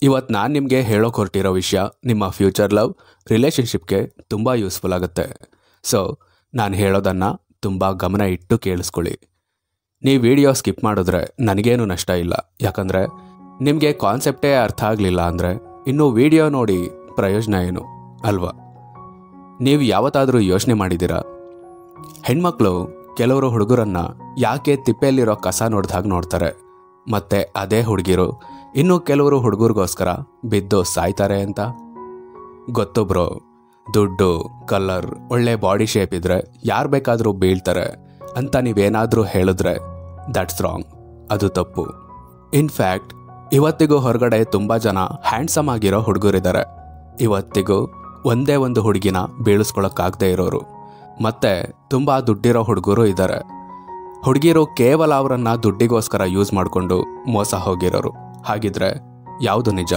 ಇವತ್ತು ನಾನು ನಿಮಗೆ ಹೇಳೋಕೆ ಹೊರಟಿರೋ ವಿಷಯ ನಿಮ್ಮ ಫ್ಯೂಚರ್ ಲವ್ ರಿಲೇಷನ್ಶಿಪ್ಗೆ ತುಂಬ ಯೂಸ್ಫುಲ್ ಆಗುತ್ತೆ ಸೊ ನಾನು ಹೇಳೋದನ್ನು ತುಂಬ ಗಮನ ಇಟ್ಟು ಕೇಳಿಸ್ಕೊಳ್ಳಿ ನೀವು ವಿಡಿಯೋ ಸ್ಕಿಪ್ ಮಾಡಿದ್ರೆ ನನಗೇನು ನಷ್ಟ ಇಲ್ಲ ಯಾಕಂದರೆ ನಿಮಗೆ ಕಾನ್ಸೆಪ್ಟೇ ಅರ್ಥ ಆಗಲಿಲ್ಲ ಅಂದರೆ ಇನ್ನು ವಿಡಿಯೋ ನೋಡಿ ಪ್ರಯೋಜನ ಏನು ಅಲ್ವಾ ನೀವು ಯಾವತ್ತಾದರೂ ಯೋಚನೆ ಮಾಡಿದ್ದೀರಾ ಹೆಣ್ಮಕ್ಳು ಕೆಲವರು ಹುಡುಗರನ್ನ ಯಾಕೆ ತಿಪ್ಪೆಯಲ್ಲಿರೋ ಕಸ ನೋಡ್ದಾಗ ನೋಡ್ತಾರೆ ಮತ್ತೆ ಅದೇ ಹುಡುಗಿರು ಇನ್ನು ಕೆಲವರು ಹುಡುಗರಿಗೋಸ್ಕರ ಬಿದ್ದು ಸಾಯ್ತಾರೆ ಅಂತ ಗೊತ್ತು ಬ್ರೋ ದುಡ್ಡು ಕಲರ್ ಒಳ್ಳೆ ಬಾಡಿ ಶೇಪ್ ಇದ್ರೆ ಯಾರು ಬೇಕಾದರೂ ಬೀಳ್ತಾರೆ ಅಂತ ನೀವೇನಾದರೂ ಹೇಳಿದ್ರೆ ದಟ್ಸ್ ರಾಂಗ್ ಅದು ತಪ್ಪು ಇನ್ಫ್ಯಾಕ್ಟ್ ಇವತ್ತಿಗೂ ಹೊರಗಡೆ ತುಂಬ ಜನ ಹ್ಯಾಂಡ್ಸಮ್ ಆಗಿರೋ ಹುಡುಗರಿದ್ದಾರೆ ಇವತ್ತಿಗೂ ಒಂದೇ ಒಂದು ಹುಡುಗಿನ ಬೀಳಿಸ್ಕೊಳಕ್ಕಾಗದೇ ಇರೋರು ಮತ್ತೆ ತುಂಬ ದುಡ್ಡಿರೋ ಹುಡುಗರು ಇದ್ದಾರೆ ಹುಡುಗಿರು ಕೇವಲ ಅವರನ್ನ ದುಡ್ಡಿಗೋಸ್ಕರ ಯೂಸ್ ಮಾಡಿಕೊಂಡು ಮೋಸ ಹೋಗಿರೋರು ಹಾಗಿದ್ರೆ ಯಾವುದು ನಿಜ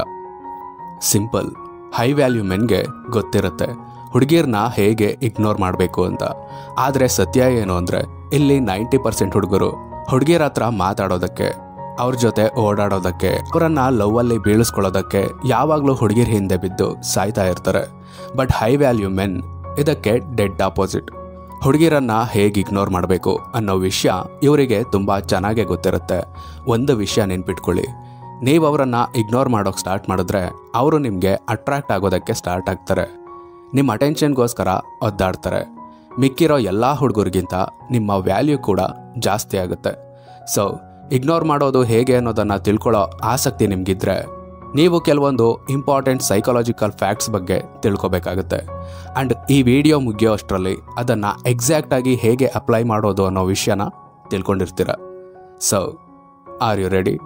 ಸಿಂಪಲ್ ಹೈ ವ್ಯಾಲ್ಯೂ ಮೆನ್ಗೆ ಗೊತ್ತಿರುತ್ತೆ ಹುಡುಗಿರ್ನ ಹೇಗೆ ಇಗ್ನೋರ್ ಮಾಡಬೇಕು ಅಂತ ಆದರೆ ಸತ್ಯ ಏನು ಅಂದರೆ ಇಲ್ಲಿ ನೈಂಟಿ ಪರ್ಸೆಂಟ್ ಹುಡುಗರು ಹುಡುಗಿರ ಹತ್ರ ಮಾತಾಡೋದಕ್ಕೆ ಅವ್ರ ಜೊತೆ ಓಡಾಡೋದಕ್ಕೆ ಅವರನ್ನ ಲವ್ವಲ್ಲಿ ಬೀಳಿಸ್ಕೊಳ್ಳೋದಕ್ಕೆ ಯಾವಾಗಲೂ ಹುಡುಗಿರ ಹಿಂದೆ ಬಿದ್ದು ಸಾಯ್ತಾ ಇರ್ತಾರೆ ಬಟ್ ಹೈ ವ್ಯಾಲ್ಯೂ ಮೆನ್ ಇದಕ್ಕೆ ಡೆಡ್ ಆಪೋಸಿಟ್ ಹುಡುಗಿರನ್ನ ಹೇಗೆ ಇಗ್ನೋರ್ ಮಾಡಬೇಕು ಅನ್ನೋ ವಿಷಯ ಇವರಿಗೆ ತುಂಬ ಚೆನ್ನಾಗೇ ಗೊತ್ತಿರುತ್ತೆ ಒಂದು ವಿಷಯ ನೆನ್ಪಿಟ್ಕೊಳ್ಳಿ ನೀವು ಅವರನ್ನು ಇಗ್ನೋರ್ ಮಾಡೋಕೆ ಸ್ಟಾರ್ಟ್ ಮಾಡಿದ್ರೆ ಅವರು ನಿಮಗೆ ಅಟ್ರಾಕ್ಟ್ ಆಗೋದಕ್ಕೆ ಸ್ಟಾರ್ಟ್ ಆಗ್ತಾರೆ ನಿಮ್ಮ ಅಟೆನ್ಷನ್ಗೋಸ್ಕರ ಒದ್ದಾಡ್ತಾರೆ ಮಿಕ್ಕಿರೋ ಎಲ್ಲ ಹುಡುಗರಿಗಿಂತ ನಿಮ್ಮ ವ್ಯಾಲ್ಯೂ ಕೂಡ ಜಾಸ್ತಿ ಆಗುತ್ತೆ ಸೊ ಇಗ್ನೋರ್ ಮಾಡೋದು ಹೇಗೆ ಅನ್ನೋದನ್ನು ತಿಳ್ಕೊಳ್ಳೋ ಆಸಕ್ತಿ ನಿಮಗಿದ್ರೆ ನೀವು ಕೆಲವೊಂದು ಇಂಪಾರ್ಟೆಂಟ್ ಸೈಕಾಲಜಿಕಲ್ ಫ್ಯಾಕ್ಟ್ಸ್ ಬಗ್ಗೆ ತಿಳ್ಕೊಬೇಕಾಗುತ್ತೆ ಆ್ಯಂಡ್ ಈ ವಿಡಿಯೋ ಮುಗಿಯೋ ಅಷ್ಟರಲ್ಲಿ ಅದನ್ನು ಎಕ್ಸಾಕ್ಟಾಗಿ ಹೇಗೆ ಅಪ್ಲೈ ಮಾಡೋದು ಅನ್ನೋ ವಿಷಯನ ತಿಳ್ಕೊಂಡಿರ್ತೀರ so are you ready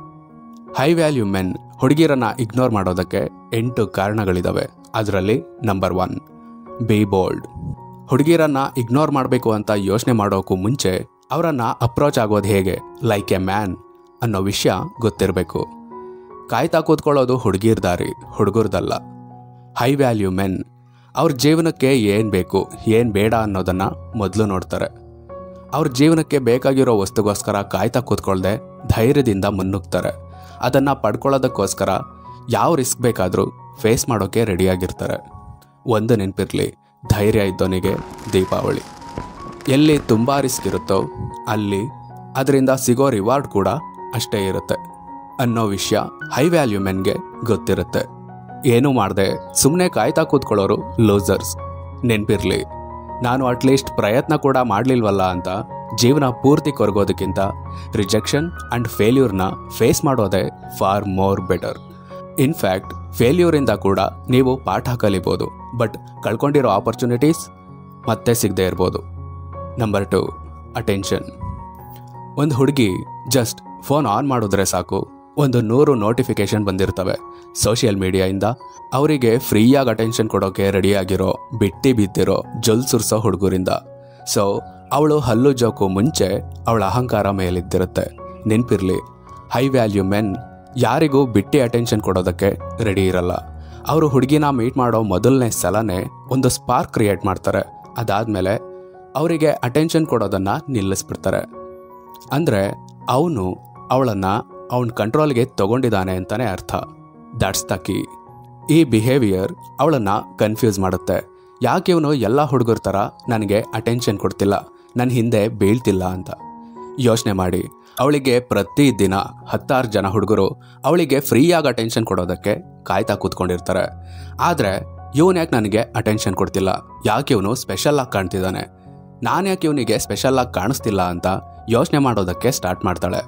high value men ಹುಡುಗಿರನ್ನ ಇಗ್ನೋರ್ ಮಾಡೋದಕ್ಕೆ ಎಂಟು ಕಾರಣಗಳಿದಾವೆ ಅದರಲ್ಲಿ ನಂಬರ್ ಒನ್ ಬಿ ಬೋಲ್ಡ್ ಹುಡುಗಿರನ್ನ ಇಗ್ನೋರ್ ಮಾಡಬೇಕು ಅಂತ ಯೋಚನೆ ಮಾಡೋಕ್ಕೂ ಮುಂಚೆ ಅವರನ್ನ ಅಪ್ರೋಚ್ ಆಗೋದು ಹೇಗೆ ಲೈಕ್ ಎ ಮ್ಯಾನ್ ಅನ್ನೋ ವಿಷಯ ಗೊತ್ತಿರಬೇಕು ಕಾಯ್ತಾ ಕೂತ್ಕೊಳ್ಳೋದು ಹುಡುಗಿರ್ ದಾರಿ ಹುಡುಗರ್ದಲ್ಲ ಹೈ ವ್ಯಾಲ್ಯೂ ಮೆನ್ ಅವ್ರ ಜೀವನಕ್ಕೆ ಏನು ಬೇಕು ಏನು ಬೇಡ ಅನ್ನೋದನ್ನ ಮೊದಲು ನೋಡ್ತಾರೆ ಅವ್ರ ಜೀವನಕ್ಕೆ ಬೇಕಾಗಿರೋ ವಸ್ತುಗೋಸ್ಕರ ಕಾಯ್ತಾ ಕೂತ್ಕೊಳ್ದೆ ಧೈರ್ಯದಿಂದ ಮುನ್ನುಗ್ತಾರೆ ಅದನ್ನು ಪಡ್ಕೊಳ್ಳೋದಕ್ಕೋಸ್ಕರ ಯಾವ ರಿಸ್ಕ್ ಬೇಕಾದರೂ ಫೇಸ್ ಮಾಡೋಕ್ಕೆ ರೆಡಿಯಾಗಿರ್ತಾರೆ ಒಂದು ನೆನಪಿರಲಿ ಧೈರ್ಯ ಇದ್ದವನಿಗೆ ದೀಪಾವಳಿ ಎಲ್ಲಿ ತುಂಬ ರಿಸ್ಕ್ ಇರುತ್ತೋ ಅಲ್ಲಿ ಅದರಿಂದ ಸಿಗೋ ರಿವಾರ್ಡ್ ಕೂಡ ಅಷ್ಟೇ ಇರುತ್ತೆ ಅನ್ನೋ ವಿಷಯ ಹೈ ವ್ಯಾಲ್ಯೂ ಮೆನ್ಗೆ ಗೊತ್ತಿರುತ್ತೆ ಏನೂ ಮಾಡದೆ ಸುಮ್ಮನೆ ಕಾಯ್ತಾ ಕೂತ್ಕೊಳ್ಳೋರು ಲೂಸರ್ಸ್ ನೆನ್ಪಿರ್ಲಿ ನಾನು ಅಟ್ಲೀಸ್ಟ್ ಪ್ರಯತ್ನ ಕೂಡ ಮಾಡಲಿಲ್ವಲ್ಲ ಅಂತ ಜೀವನ ಪೂರ್ತಿ ಕೊರಗೋದಕ್ಕಿಂತ ರಿಜೆಕ್ಷನ್ ಆ್ಯಂಡ್ ಫೇಲ್ಯೂರ್ನ ಫೇಸ್ ಮಾಡೋದೇ ಫಾರ್ ಮೋರ್ ಬೆಟರ್ ಇನ್ಫ್ಯಾಕ್ಟ್ ಫೇಲ್ಯೂರಿಂದ ಕೂಡ ನೀವು ಪಾಠ ಕಲಿಬೋದು ಬಟ್ ಕಳ್ಕೊಂಡಿರೋ ಆಪರ್ಚುನಿಟೀಸ್ ಮತ್ತೆ ಸಿಗದೆ ಇರ್ಬೋದು ನಂಬರ್ ಟು ಅಟೆನ್ಷನ್ ಒಂದು ಹುಡುಗಿ ಜಸ್ಟ್ ಫೋನ್ ಆನ್ ಮಾಡಿದ್ರೆ ಸಾಕು ಒಂದು ನೂರು ನೋಟಿಫಿಕೇಶನ್ ಬಂದಿರ್ತವೆ ಸೋಷಿಯಲ್ ಮೀಡಿಯಾಯಿಂದ ಅವರಿಗೆ ಫ್ರೀಯಾಗಿ ಅಟೆನ್ಷನ್ ಕೊಡೋಕೆ ರೆಡಿಯಾಗಿರೋ ಬಿಟ್ಟಿ ಬಿದ್ದಿರೋ ಜೊಲ್ ಸುರ್ಸೋ ಹುಡುಗರಿಂದ ಸೊ ಅವಳು ಹಲ್ಲು ಜೋಕು ಮುಂಚೆ ಅವಳ ಅಹಂಕಾರ ಮೇಲಿದ್ದಿರುತ್ತೆ ನೆನ್ಪಿರ್ಲಿ ಹೈ ವ್ಯಾಲ್ಯೂ ಮೆನ್ ಯಾರಿಗೂ ಬಿಟ್ಟಿ ಅಟೆನ್ಷನ್ ಕೊಡೋದಕ್ಕೆ ರೆಡಿ ಇರಲ್ಲ ಅವರು ಹುಡುಗಿನ ಮೀಟ್ ಮಾಡೋ ಮೊದಲನೇ ಸಲನೇ ಒಂದು ಸ್ಪಾರ್ಕ್ ಕ್ರಿಯೇಟ್ ಮಾಡ್ತಾರೆ ಅದಾದಮೇಲೆ ಅವರಿಗೆ ಅಟೆನ್ಷನ್ ಕೊಡೋದನ್ನು ನಿಲ್ಲಿಸ್ಬಿಡ್ತಾರೆ ಅಂದರೆ ಅವನು ಅವಳನ್ನು ಅವನ ಕಂಟ್ರೋಲ್ಗೆ ತಗೊಂಡಿದ್ದಾನೆ ಅಂತಲೇ ಅರ್ಥ ದಟ್ಸ್ ದ ಕೀ ಈ ಬಿಹೇವಿಯರ್ ಅವಳನ್ನು ಕನ್ಫ್ಯೂಸ್ ಮಾಡುತ್ತೆ ಯಾಕೆ ಇವನು ಎಲ್ಲ ಹುಡುಗರ ಥರ ನನಗೆ ಅಟೆನ್ಷನ್ ಕೊಡ್ತಿಲ್ಲ ನನ್ನ ಹಿಂದೆ ಬೀಳ್ತಿಲ್ಲ ಅಂತ ಯೋಚನೆ ಮಾಡಿ ಅವಳಿಗೆ ಪ್ರತಿದಿನ ಹತ್ತಾರು ಜನ ಹುಡುಗರು ಅವಳಿಗೆ ಫ್ರೀಯಾಗಿ ಅಟೆನ್ಷನ್ ಕೊಡೋದಕ್ಕೆ ಕಾಯ್ತಾ ಕೂತ್ಕೊಂಡಿರ್ತಾರೆ ಆದರೆ ಇವನು ಯಾಕೆ ನನಗೆ ಅಟೆನ್ಷನ್ ಕೊಡ್ತಿಲ್ಲ ಯಾಕೆ ಇವನು ಸ್ಪೆಷಲಾಗಿ ಕಾಣ್ತಿದ್ದಾನೆ ನಾನು ಯಾಕೆ ಇವನಿಗೆ ಸ್ಪೆಷಲಾಗಿ ಕಾಣಿಸ್ತಿಲ್ಲ ಅಂತ ಯೋಚನೆ ಮಾಡೋದಕ್ಕೆ ಸ್ಟಾರ್ಟ್ ಮಾಡ್ತಾಳೆ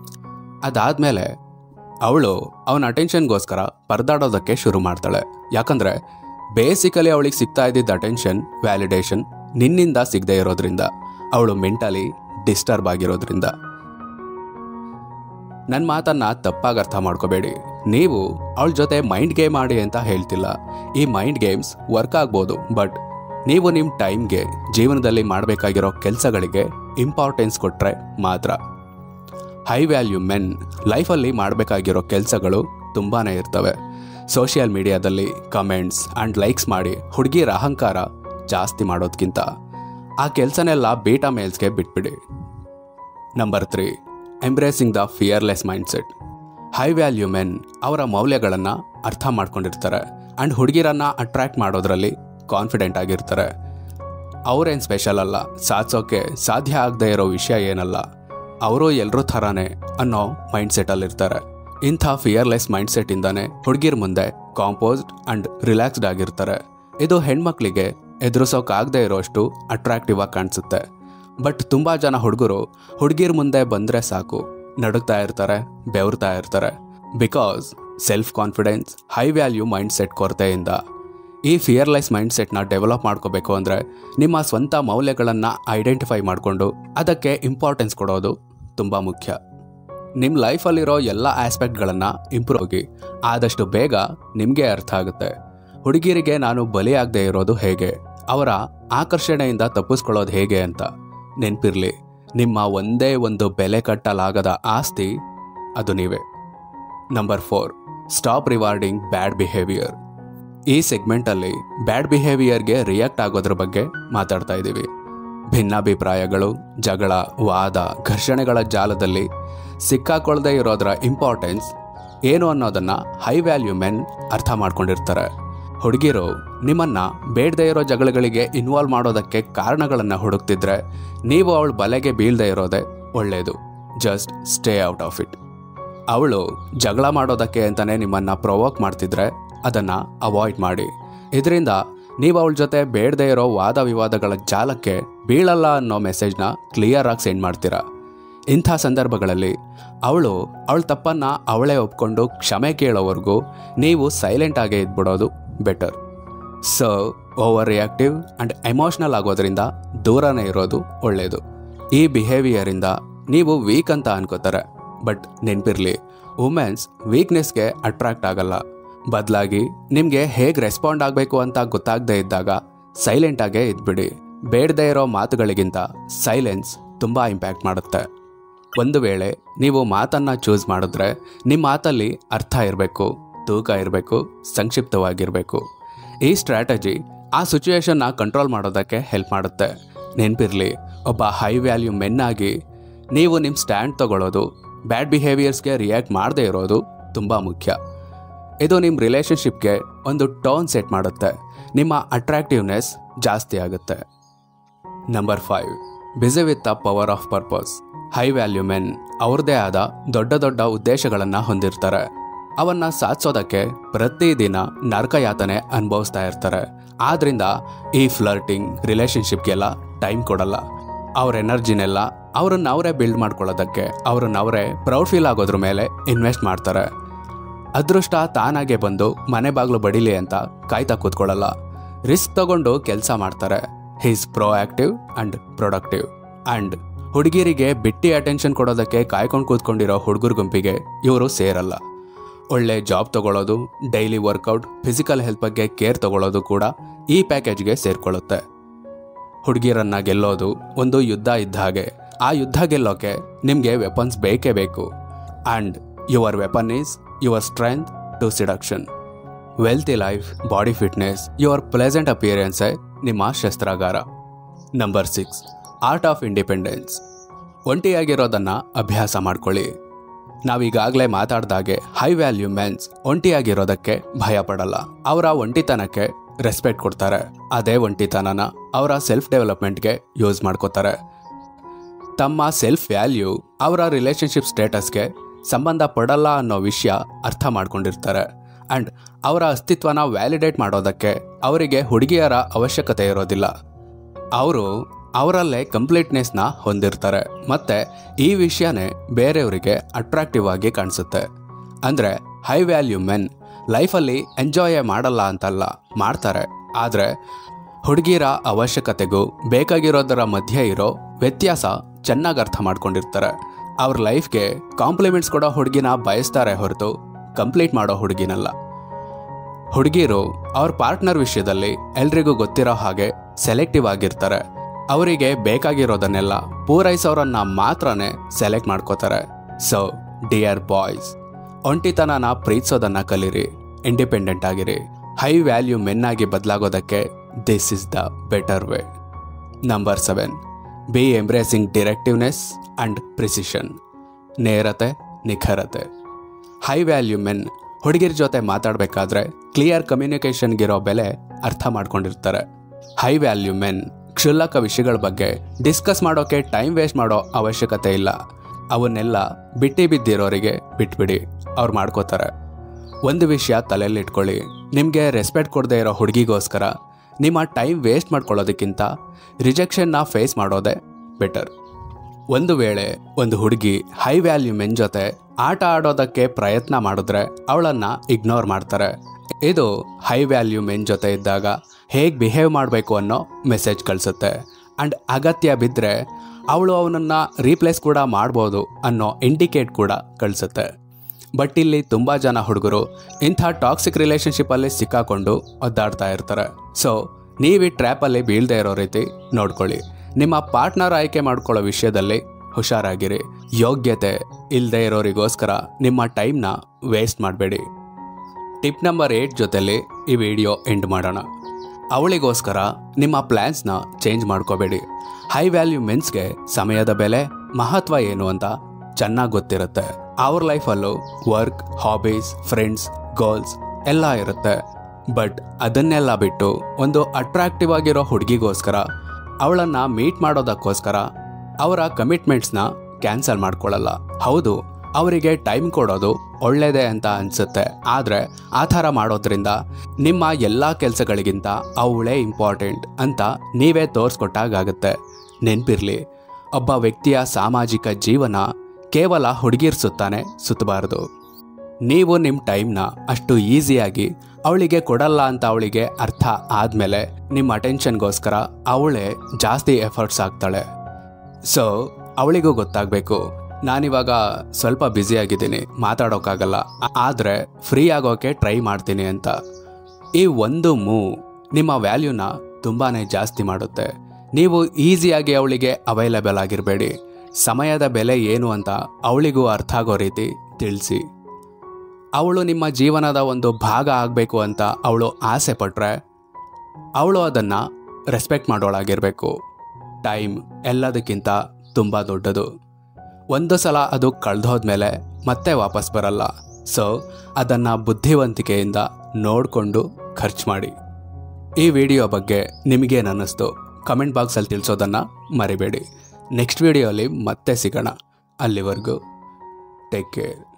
ಅದಾದಮೇಲೆ ಅವಳು ಅವನ ಅಟೆನ್ಷನ್ಗೋಸ್ಕರ ಪರದಾಡೋದಕ್ಕೆ ಶುರು ಮಾಡ್ತಾಳೆ ಯಾಕಂದರೆ ಬೇಸಿಕಲಿ ಅವಳಿಗೆ ಸಿಗ್ತಾ ಇದ್ದಿದ್ದ ಅಟೆನ್ಷನ್ ವ್ಯಾಲಿಡೇಷನ್ ನಿನ್ನಿಂದ ಸಿಗದೆ ಇರೋದ್ರಿಂದ ಅವಳು ಮೆಂಟಲಿ ಡಿಸ್ಟರ್ಬ್ ಆಗಿರೋದ್ರಿಂದ ನನ್ನ ಮಾತನ್ನ ತಪ್ಪಾಗಿ ಅರ್ಥ ಮಾಡ್ಕೋಬೇಡಿ ನೀವು ಅವಳ ಜೊತೆ ಮೈಂಡ್ ಗೇಮ್ ಆಡಿ ಅಂತ ಹೇಳ್ತಿಲ್ಲ ಈ ಮೈಂಡ್ ಗೇಮ್ಸ್ ವರ್ಕ್ ಆಗ್ಬೋದು ಬಟ್ ನೀವು ನಿಮ್ಮ ಟೈಮ್ಗೆ ಜೀವನದಲ್ಲಿ ಮಾಡಬೇಕಾಗಿರೋ ಕೆಲಸಗಳಿಗೆ ಇಂಪಾರ್ಟೆನ್ಸ್ ಕೊಟ್ಟರೆ ಮಾತ್ರ ಹೈ ವ್ಯಾಲ್ಯೂ ಮೆನ್ ಲೈಫಲ್ಲಿ ಮಾಡಬೇಕಾಗಿರೋ ಕೆಲಸಗಳು ತುಂಬಾ ಇರ್ತವೆ ಸೋಷಿಯಲ್ ಮೀಡಿಯಾದಲ್ಲಿ ಕಮೆಂಟ್ಸ್ ಆ್ಯಂಡ್ ಲೈಕ್ಸ್ ಮಾಡಿ ಹುಡುಗಿರ ಅಹಂಕಾರ ಜಾಸ್ತಿ ಮಾಡೋದ್ಕಿಂತ ಆ ಕೆಲಸನೆಲ್ಲ ಬೀಟಾ ಮೇಲ್ಸ್ಗೆ ಬಿಟ್ಬಿಡಿ number three embracing the fearless mindset high value men ಅವರ ಮೌಲ್ಯಗಳನ್ನು ಅರ್ಥ ಮಾಡ್ಕೊಂಡಿರ್ತಾರೆ ಆ್ಯಂಡ್ ಹುಡುಗಿರನ್ನ ಅಟ್ರಾಕ್ಟ್ ಮಾಡೋದ್ರಲ್ಲಿ ಕಾನ್ಫಿಡೆಂಟ್ ಆಗಿರ್ತಾರೆ ಅವರೇನು ಸ್ಪೆಷಲ್ ಅಲ್ಲ ಸಾಧಿಸೋಕೆ ಸಾಧ್ಯ ಆಗದೆ ಇರೋ ವಿಷಯ ಏನಲ್ಲ ಅವರು ಎಲ್ಲರೂ ಥರಾನೇ ಅನ್ನೋ ಮೈಂಡ್ಸೆಟ್ಟಲ್ಲಿರ್ತಾರೆ ಇಂಥ ಫಿಯರ್ಲೆಸ್ ಮೈಂಡ್ಸೆಟ್ಟಿಂದಾನೆ ಹುಡುಗಿರ್ ಮುಂದೆ ಕಾಂಪೋಸ್ಡ್ ಆ್ಯಂಡ್ ರಿಲ್ಯಾಕ್ಸ್ಡ್ ಆಗಿರ್ತಾರೆ ಇದು ಹೆಣ್ಮಕ್ಳಿಗೆ ಎದುರಿಸೋಕ್ಕಾಗದೇ ಇರೋಷ್ಟು ಅಟ್ರಾಕ್ಟಿವ್ ಆಗಿ ಕಾಣಿಸುತ್ತೆ ಬಟ್ ತುಂಬ ಜನ ಹುಡುಗರು ಹುಡುಗಿರ್ ಮುಂದೆ ಬಂದರೆ ಸಾಕು ನಡುಗ್ತಾ ಇರ್ತಾರೆ ಬೆವರ್ತಾ ಇರ್ತಾರೆ because self confidence high value mindset ಕೊರತೆಯಿಂದ ಈ ಫಿಯರ್ಲೆಸ್ ಮೈಂಡ್ಸೆಟ್ನ ಡೆವಲಪ್ ಮಾಡ್ಕೋಬೇಕು ಅಂದರೆ ನಿಮ್ಮ ಸ್ವಂತ ಮೌಲ್ಯಗಳನ್ನು ಐಡೆಂಟಿಫೈ ಮಾಡಿಕೊಂಡು ಅದಕ್ಕೆ ಇಂಪಾರ್ಟೆನ್ಸ್ ಕೊಡೋದು ತುಂಬ ಮುಖ್ಯ ನಿಮ್ಮ ಲೈಫಲ್ಲಿರೋ ಎಲ್ಲ ಆಸ್ಪೆಕ್ಟ್ಗಳನ್ನು ಇಂಪ್ರೂವ್ ಆಗಿ ಆದಷ್ಟು ಬೇಗ ನಿಮಗೆ ಅರ್ಥ ಆಗುತ್ತೆ ಹುಡುಗಿರಿಗೆ ನಾನು ಬಲಿಯಾಗದೆ ಇರೋದು ಹೇಗೆ ಅವರ ಆಕರ್ಷಣೆಯಿಂದ ತಪ್ಪಿಸ್ಕೊಳ್ಳೋದು ಹೇಗೆ ಅಂತ ನೆನಪಿರಲಿ ನಿಮ್ಮ ಒಂದೇ ಒಂದು ಬೆಲೆ ಕಟ್ಟಲಾಗದ ಆಸ್ತಿ ಅದು ನೀವೇ number four stop rewarding bad behaviour ಈ ಸೆಗ್ಮೆಂಟಲ್ಲಿ ಬ್ಯಾಡ್ ಬಿಹೇವಿಯರ್ಗೆ ರಿಯಾಕ್ಟ್ ಆಗೋದ್ರ ಬಗ್ಗೆ ಮಾತಾಡ್ತಾ ಇದ್ದೀವಿ ಭಿನ್ನಾಭಿಪ್ರಾಯಗಳು ಜಗಳ ವಾದ ಘರ್ಷಣೆಗಳ ಜಾಲದಲ್ಲಿ ಸಿಕ್ಕಾಕೊಳ್ಳದೆ ಇರೋದ್ರ ಇಂಪಾರ್ಟೆನ್ಸ್ ಏನು ಅನ್ನೋದನ್ನ ಹೈ ವ್ಯಾಲ್ಯೂ ಮೆನ್ ಅರ್ಥ ಮಾಡ್ಕೊಂಡಿರ್ತಾರೆ ಹುಡುಗಿರು ನಿಮ್ಮನ್ನ ಬೇಡದೇ ಇರೋ ಜಗಳಗಳಿಗೆ ಇನ್ವಾಲ್ವ್ ಮಾಡೋದಕ್ಕೆ ಕಾರಣಗಳನ್ನು ಹುಡುಕ್ತಿದ್ರೆ ನೀವು ಅವಳ ಬಲೆಗೆ ಬೀಳದೆ ಇರೋದೇ ಒಳ್ಳೆಯದು just stay out of it ಅವಳು ಜಗಳ ಮಾಡೋದಕ್ಕೆ ಅಂತಾನೆ ನಿಮ್ಮನ್ನ ಪ್ರೊವೋಕ್ ಮಾಡ್ತಿದ್ರೆ ಅದನ್ನ ಅವಾಯ್ಡ್ ಮಾಡಿ ಇದರಿಂದ ನೀವು ಅವಳ ಜೊತೆ ಬೇಡದೇ ಇರೋ ವಾದ ವಿವಾದಗಳ ಜಾಲಕ್ಕೆ ಬೀಳಲ್ಲ ಅನ್ನೋ ಮೆಸೇಜ್ನ ಕ್ಲಿಯರ್ ಆಗಿ ಸೆಂಡ್ ಮಾಡ್ತೀರಾ ಇಂಥ ಸಂದರ್ಭಗಳಲ್ಲಿ ಅವಳು ಅವಳ ತಪ್ಪನ್ನ ಅವಳೇ ಒಪ್ಕೊಂಡು ಕ್ಷಮೆ ಕೇಳೋವರೆಗೂ ನೀವು ಸೈಲೆಂಟ್ ಆಗೇ ಇದ್ಬಿಡೋದು better so over reactive and emotional ಆಗೋದ್ರಿಂದ ದೂರನೇ ಇರೋದು ಒಳ್ಳೆಯದು ಈ ಬಿಹೇವಿಯರಿಂದ ನೀವು ವೀಕ್ ಅಂತ ಅನ್ಕೋತಾರೆ ಬಟ್ ನೆನ್ಪಿರ್ಲಿ ವುಮೆನ್ಸ್ ವೀಕ್ನೆಸ್ಗೆ ಅಟ್ರಾಕ್ಟ್ ಆಗಲ್ಲ ಬದಲಾಗಿ ನಿಮಗೆ ಹೇಗೆ ರೆಸ್ಪಾಂಡ್ ಆಗಬೇಕು ಅಂತ ಗೊತ್ತಾಗದೇ ಇದ್ದಾಗ ಸೈಲೆಂಟಾಗೇ ಇದ್ಬಿಡಿ ಬೇಡದೇ ಇರೋ ಮಾತುಗಳಿಗಿಂತ ಸೈಲೆನ್ಸ್ ತುಂಬ ಇಂಪ್ಯಾಕ್ಟ್ ಮಾಡುತ್ತೆ ಒಂದು ವೇಳೆ ನೀವು ಮಾತನ್ನ ಚೂಸ್ ಮಾಡಿದ್ರೆ ನಿಮ್ಮ ಮಾತಲ್ಲಿ ಅರ್ಥ ಇರಬೇಕು ತೂಕ ಇರಬೇಕು ಸಂಕ್ಷಿಪ್ತವಾಗಿರಬೇಕು ಈ ಸ್ಟ್ರಾಟಜಿ ಆ ಸಿಚುವೇಶನ್ನ ಕಂಟ್ರೋಲ್ ಮಾಡೋದಕ್ಕೆ ಹೆಲ್ಪ್ ಮಾಡುತ್ತೆ ನೆನಪಿರಲಿ ಒಬ್ಬ ಹೈ ವ್ಯಾಲ್ಯೂ ಮೆನ್ ಆಗಿ ನೀವು ನಿಮ್ಮ ಸ್ಟ್ಯಾಂಡ್ ತಗೊಳ್ಳೋದು ಬ್ಯಾಡ್ ಬಿಹೇವಿಯರ್ಸ್ಗೆ ರಿಯಾಕ್ಟ್ ಮಾಡದೇ ಇರೋದು ತುಂಬ ಮುಖ್ಯ ಇದು ನಿಮ್ಮ ರಿಲೇಷನ್ಶಿಪ್ಗೆ ಒಂದು ಟೋನ್ ಸೆಟ್ ಮಾಡುತ್ತೆ ನಿಮ್ಮ ಅಟ್ರಾಕ್ಟಿವ್ನೆಸ್ ಜಾಸ್ತಿ ಆಗುತ್ತೆ number five busy with the power of purpose high value men ಅವ್ರದ್ದೇ ಆದ ದೊಡ್ಡ ದೊಡ್ಡ ಉದ್ದೇಶಗಳನ್ನು ಹೊಂದಿರ್ತಾರೆ ಅವನ್ನ ಸಾಧಿಸೋದಕ್ಕೆ ಪ್ರತಿದಿನ ನರಕಯಾತನೆ ಅನುಭವಿಸ್ತಾ ಇರ್ತಾರೆ ಆದ್ರಿಂದ ಈ ಫ್ಲರ್ಟಿಂಗ್ ರಿಲೇಷನ್ಶಿಪ್ಗೆಲ್ಲ ಟೈಮ್ ಕೊಡಲ್ಲ ಅವ್ರ ಎನರ್ಜಿನೆಲ್ಲ ಅವ್ರನ್ನ ಅವರೇ ಬಿಲ್ಡ್ ಮಾಡ್ಕೊಳ್ಳೋದಕ್ಕೆ ಅವ್ರನ್ನ ಅವರೇ ಪ್ರೌಡ್ ಫೀಲ್ ಆಗೋದ್ರ ಮೇಲೆ ಇನ್ವೆಸ್ಟ್ ಮಾಡ್ತಾರೆ ಅದೃಷ್ಟ ತಾನಾಗೆ ಬಂದು ಮನೆ ಬಾಗ್ಲು ಬಡಿಲಿ ಅಂತ ಕಾಯ್ತಾ ಕೂತ್ಕೊಳ್ಳಲ್ಲ ರಿಸ್ಕ್ ತಗೊಂಡು ಕೆಲಸ ಮಾಡ್ತಾರೆ he's proactive and productive and ಹುಡುಗಿರಿಗೆ ಬಿಟ್ಟಿ ಅಟೆನ್ಷನ್ ಕೊಡೋದಕ್ಕೆ ಕಾಯ್ಕೊಂಡು ಕೂತ್ಕೊಂಡಿರೋ ಹುಡುಗರ ಗುಂಪಿಗೆ ಇವರು ಸೇರಲ್ಲ ಒಳ್ಳೆ ಜಾಬ್ ತಗೊಳ್ಳೋದು ಡೈಲಿ ವರ್ಕೌಟ್ ಫಿಸಿಕಲ್ ಹೆಲ್ತ್ ಬಗ್ಗೆ ಕೇರ್ ತಗೊಳ್ಳೋದು ಕೂಡ ಈ ಪ್ಯಾಕೇಜ್ಗೆ ಸೇರ್ಕೊಳ್ಳುತ್ತೆ ಹುಡುಗಿರನ್ನ ಗೆಲ್ಲೋದು ಒಂದು ಯುದ್ಧ ಇದ್ದ ಹಾಗೆ ಆ ಯುದ್ಧ ಗೆಲ್ಲೋಕೆ ನಿಮಗೆ ವೆಪನ್ಸ್ ಬೇಕೇ ಬೇಕು and your weapon is your strength to seduction wealthy life body fitness your pleasant ಅಪಿಯರೆನ್ಸೇ ನಿಮ್ಮ ಶಸ್ತ್ರಾಗಾರ number six art of independence ಒಂಟಿಯಾಗಿರೋದನ್ನ ಅಭ್ಯಾಸ ಮಾಡ್ಕೊಳ್ಳಿ ನಾವೀಗಾಗಲೇ ಮಾತಾಡ್ದಾಗೆ ಹೈ ವ್ಯಾಲ್ಯೂ ಮೆನ್ಸ್ ಒಂಟಿಯಾಗಿರೋದಕ್ಕೆ ಭಯ ಪಡಲ್ಲ ಅವರ ಒಂಟಿತನಕ್ಕೆ ರೆಸ್ಪೆಕ್ಟ್ ಕೊಡ್ತಾರೆ ಅದೇ ಒಂಟಿತನನ ಅವರ ಸೆಲ್ಫ್ ಡೆವಲಪ್ಮೆಂಟ್ಗೆ ಯೂಸ್ ಮಾಡ್ಕೋತಾರೆ ತಮ್ಮ ಸೆಲ್ಫ್ ವ್ಯಾಲ್ಯೂ ಅವರ ರಿಲೇಷನ್ಶಿಪ್ ಸ್ಟೇಟಸ್ಗೆ ಸಂಬಂಧ ಪಡಲ್ಲ ಅನ್ನೋ ವಿಷಯ ಅರ್ಥ ಮಾಡ್ಕೊಂಡಿರ್ತಾರೆ ಆ್ಯಂಡ್ ಅವರ ಅಸ್ತಿತ್ವನ ವ್ಯಾಲಿಡೇಟ್ ಮಾಡೋದಕ್ಕೆ ಅವರಿಗೆ ಹುಡುಗಿಯರ ಅವಶ್ಯಕತೆ ಇರೋದಿಲ್ಲ ಅವರು ಅವರಲ್ಲೇ ಕಂಪ್ಲೀಟ್ನೆಸ್ನ ಹೊಂದಿರ್ತಾರೆ ಮತ್ತೆ ಈ ವಿಷಯನೇ ಬೇರೆಯವರಿಗೆ ಅಟ್ರಾಕ್ಟಿವ್ ಆಗಿ ಕಾಣಿಸುತ್ತೆ ಅಂದರೆ ಹೈ ವ್ಯಾಲ್ಯೂ ಮೆನ್ ಲೈಫಲ್ಲಿ ಎಂಜಾಯೇ ಮಾಡಲ್ಲ ಅಂತಲ್ಲ ಮಾಡ್ತಾರೆ ಆದರೆ ಹುಡುಗಿರ ಅವಶ್ಯಕತೆಗೂ ಬೇಕಾಗಿರೋದರ ಮಧ್ಯೆ ಇರೋ ವ್ಯತ್ಯಾಸ ಚೆನ್ನಾಗಿ ಅರ್ಥ ಮಾಡ್ಕೊಂಡಿರ್ತಾರೆ ಅವ್ರ ಲೈಫ್ಗೆ ಕಾಂಪ್ಲಿಮೆಂಟ್ಸ್ ಕೊಡೋ ಹುಡುಗಿನ ಬಯಸ್ತಾರೆ ಹೊರತು ಕಂಪ್ಲೀಟ್ ಮಾಡೋ ಹುಡುಗಿನಲ್ಲ ಹುಡುಗಿರು ಅವ್ರ ಪಾರ್ಟ್ನರ್ ವಿಷಯದಲ್ಲಿ ಎಲ್ರಿಗೂ ಗೊತ್ತಿರೋ ಹಾಗೆ ಸೆಲೆಕ್ಟಿವ್ ಆಗಿರ್ತಾರೆ ಅವರಿಗೆ ಬೇಕಾಗಿರೋದನ್ನೆಲ್ಲ ಪೂರೈಸೋರನ್ನ ಮಾತ್ರನೇ ಸೆಲೆಕ್ಟ್ ಮಾಡ್ಕೋತಾರೆ ಸೊ ಡಿಯರ್ ಬಾಯ್ಸ್ ಒಂಟಿತನನ ಪ್ರೀತಿಸೋದನ್ನ ಕಲೀರಿ ಇಂಡಿಪೆಂಡೆಂಟ್ ಆಗಿರಿ ಹೈ ವ್ಯಾಲ್ಯೂ ಮೆನ್ ಆಗಿ ಬದಲಾಗೋದಕ್ಕೆ this is the better way number seven be embracing directiveness and precision ನೇರತೆ ನಿಖರತೆ ಹೈ ವ್ಯಾಲ್ಯೂ ಮೆನ್ ಹುಡುಗಿರ ಜೊತೆ ಮಾತಾಡಬೇಕಾದ್ರೆ ಕ್ಲಿಯರ್ ಕಮ್ಯುನಿಕೇಷನ್ಗಿರೋ ಬೆಲೆ ಅರ್ಥ ಮಾಡ್ಕೊಂಡಿರ್ತಾರೆ ಹೈ ವ್ಯಾಲ್ಯೂ ಮೆನ್ ಕ್ಷುಲ್ಲಕ ವಿಷಯಗಳ ಬಗ್ಗೆ ಡಿಸ್ಕಸ್ ಮಾಡೋಕೆ ಟೈಮ್ ವೇಸ್ಟ್ ಮಾಡೋ ಅವಶ್ಯಕತೆ ಇಲ್ಲ ಅವನ್ನೆಲ್ಲ ಬಿಟ್ಟಿ ಬಿದ್ದಿರೋರಿಗೆ ಬಿಟ್ಬಿಡಿ ಅವ್ರು ಮಾಡ್ಕೋತಾರೆ ಒಂದು ವಿಷಯ ತಲೆಯಲ್ಲಿ ಇಟ್ಕೊಳ್ಳಿ ನಿಮಗೆ ರೆಸ್ಪೆಕ್ಟ್ ಕೊಡದೇ ಇರೋ ಹುಡುಗಿಗೋಸ್ಕರ ನಿಮ್ಮ ಟೈಮ್ ವೇಸ್ಟ್ ಮಾಡ್ಕೊಳ್ಳೋದಕ್ಕಿಂತ ರಿಜೆಕ್ಷನ್ನ ಫೇಸ್ ಮಾಡೋದೇ ಬೆಟರ್ ಒಂದು ವೇಳೆ ಒಂದು ಹುಡುಗಿ ಹೈ ವ್ಯಾಲ್ಯೂ ಮೆನ್ ಜೊತೆ ಆಟ ಆಡೋದಕ್ಕೆ ಪ್ರಯತ್ನ ಮಾಡಿದ್ರೆ ಅವಳನ್ನ ಇಗ್ನೋರ್ ಮಾಡ್ತಾರೆ ಇದು ಹೈ ವ್ಯಾಲ್ಯೂ ಮೆನ್ ಜೊತೆ ಇದ್ದಾಗ ಹೇಗೆ ಬಿಹೇವ್ ಮಾಡಬೇಕು ಅನ್ನೋ ಮೆಸೇಜ್ ಕಳಿಸುತ್ತೆ ಆ್ಯಂಡ್ ಅಗತ್ಯ ಬಿದ್ದರೆ ಅವಳು ಅವನನ್ನು ರೀಪ್ಲೇಸ್ ಕೂಡ ಮಾಡ್ಬೋದು ಅನ್ನೋ ಇಂಡಿಕೇಟ್ ಕೂಡ ಕಳಿಸುತ್ತೆ ಬಟ್ ಇಲ್ಲಿ ತುಂಬ ಜನ ಹುಡುಗರು ಇಂಥ ಟಾಕ್ಸಿಕ್ ರಿಲೇಷನ್ಶಿಪ್ಪಲ್ಲಿ ಸಿಕ್ಕಾಕೊಂಡು ಒದ್ದಾಡ್ತಾ ಇರ್ತಾರೆ ಸೊ ನೀವು ಈ ಟ್ರ್ಯಾಪಲ್ಲಿ ಬೀಳದೇ ಇರೋ ರೀತಿ ನೋಡ್ಕೊಳ್ಳಿ ನಿಮ್ಮ ಪಾರ್ಟ್ನರ್ ಆಯ್ಕೆ ಮಾಡ್ಕೊಳ್ಳೋ ವಿಷಯದಲ್ಲಿ ಹುಷಾರಾಗಿರಿ ಯೋಗ್ಯತೆ ಇಲ್ಲದೆ ಇರೋರಿಗೋಸ್ಕರ ನಿಮ್ಮ ಟೈಮ್ನ ವೇಸ್ಟ್ ಮಾಡಬೇಡಿ ಟಿಪ್ ನಂಬರ್ ಏಯ್ಟ್ ಜೊತೆಲಿ ಈ ವಿಡಿಯೋ ಎಂಡ್ ಮಾಡೋಣ ಅವಳಿಗೋಸ್ಕರ ನಿಮ್ಮ ಪ್ಲ್ಯಾನ್ಸ್ನ ಚೇಂಜ್ ಮಾಡ್ಕೋಬೇಡಿ ಹೈ ವ್ಯಾಲ್ಯೂ ಮೆನ್ಸ್ಗೆ ಸಮಯದ ಬೆಲೆ ಮಹತ್ವ ಏನು ಅಂತ ಚೆನ್ನಾಗಿ ಗೊತ್ತಿರುತ್ತೆ ಅವ್ರ ಲೈಫಲ್ಲೂ ವರ್ಕ್ ಹಾಬೀಸ್ ಫ್ರೆಂಡ್ಸ್ ಗೋಲ್ಸ್ ಎಲ್ಲ ಇರುತ್ತೆ ಬಟ್ ಅದನ್ನೆಲ್ಲ ಬಿಟ್ಟು ಒಂದು ಅಟ್ರಾಕ್ಟಿವ್ ಆಗಿರೋ ಹುಡುಗಿಗೋಸ್ಕರ ಅವಳನ್ನು ಮೀಟ್ ಮಾಡೋದಕ್ಕೋಸ್ಕರ ಅವರ ಕಮಿಟ್ಮೆಂಟ್ಸ್ನ ಕ್ಯಾನ್ಸಲ್ ಮಾಡ್ಕೊಳ್ಳಲ್ಲ ಹೌದು ಅವರಿಗೆ ಟೈಮ್ ಕೊಡೋದು ಒಳ್ಳೆಯದೇ ಅಂತ ಅನಿಸುತ್ತೆ ಆದರೆ ಆ ಥರ ಮಾಡೋದ್ರಿಂದ ನಿಮ್ಮ ಎಲ್ಲ ಕೆಲಸಗಳಿಗಿಂತ ಅವಳೇ ಇಂಪಾರ್ಟೆಂಟ್ ಅಂತ ನೀವೇ ತೋರಿಸ್ಕೊಟ್ಟಾಗುತ್ತೆ ನೆನ್ಪಿರ್ಲಿ ಒಬ್ಬ ವ್ಯಕ್ತಿಯ ಸಾಮಾಜಿಕ ಜೀವನ ಕೇವಲ ಹುಡುಗಿರ್ ಸುತ್ತಾನೆ ಸುತ್ತಬಾರದು ನೀವು ನಿಮ್ಮ ಟೈಮ್ನ ಅಷ್ಟು ಈಸಿಯಾಗಿ ಅವಳಿಗೆ ಕೊಡಲ್ಲ ಅಂತ ಅವಳಿಗೆ ಅರ್ಥ ಆದಮೇಲೆ ನಿಮ್ಮ ಅಟೆನ್ಷನ್ಗೋಸ್ಕರ ಅವಳೇ ಜಾಸ್ತಿ ಎಫರ್ಟ್ಸ್ ಆಗ್ತಾಳೆ ಸೊ ಅವಳಿಗೂ ಗೊತ್ತಾಗಬೇಕು ನಾನಿವಾಗ ಸ್ವಲ್ಪ ಬ್ಯುಸಿಯಾಗಿದ್ದೀನಿ ಮಾತಾಡೋಕ್ಕಾಗಲ್ಲ ಆದರೆ ಫ್ರೀ ಆಗೋಕೆ ಟ್ರೈ ಮಾಡ್ತೀನಿ ಅಂತ ಈ ಒಂದು ಮೂವ್ ನಿಮ್ಮ ವ್ಯಾಲ್ಯೂನ ತುಂಬಾ ಜಾಸ್ತಿ ಮಾಡುತ್ತೆ ನೀವು ಈಸಿಯಾಗಿ ಅವಳಿಗೆ ಅವೈಲೇಬಲ್ ಆಗಿರಬೇಡಿ ಸಮಯದ ಬೆಲೆ ಏನು ಅಂತ ಅವಳಿಗೂ ಅರ್ಥ ಆಗೋ ರೀತಿ ತಿಳಿಸಿ ಅವಳು ನಿಮ್ಮ ಜೀವನದ ಒಂದು ಭಾಗ ಆಗಬೇಕು ಅಂತ ಅವಳು ಆಸೆ ಪಟ್ಟರೆ ಅವಳು ಅದನ್ನು ರೆಸ್ಪೆಕ್ಟ್ ಮಾಡೋಳಾಗಿರಬೇಕು ಟೈಮ್ ಎಲ್ಲದಕ್ಕಿಂತ ತುಂಬ ದೊಡ್ಡದು ಒಂದು ಸಲ ಅದು ಕಳೆದೋದ್ಮೇಲೆ ಮತ್ತೆ ವಾಪಸ್ ಬರಲ್ಲ ಸೊ ಅದನ್ನು ಬುದ್ಧಿವಂತಿಕೆಯಿಂದ ನೋಡಿಕೊಂಡು ಖರ್ಚು ಮಾಡಿ ಈ ವಿಡಿಯೋ ಬಗ್ಗೆ ನಿಮಗೇನು ಅನ್ನಿಸ್ತು ಕಮೆಂಟ್ ಬಾಕ್ಸಲ್ಲಿ ತಿಳಿಸೋದನ್ನು ಮರಿಬೇಡಿ ನೆಕ್ಸ್ಟ್ ವಿಡಿಯೋಲಿ ಮತ್ತೆ ಸಿಗೋಣ ಅಲ್ಲಿವರೆಗೂ ಟೇಕ್ ಕೇರ್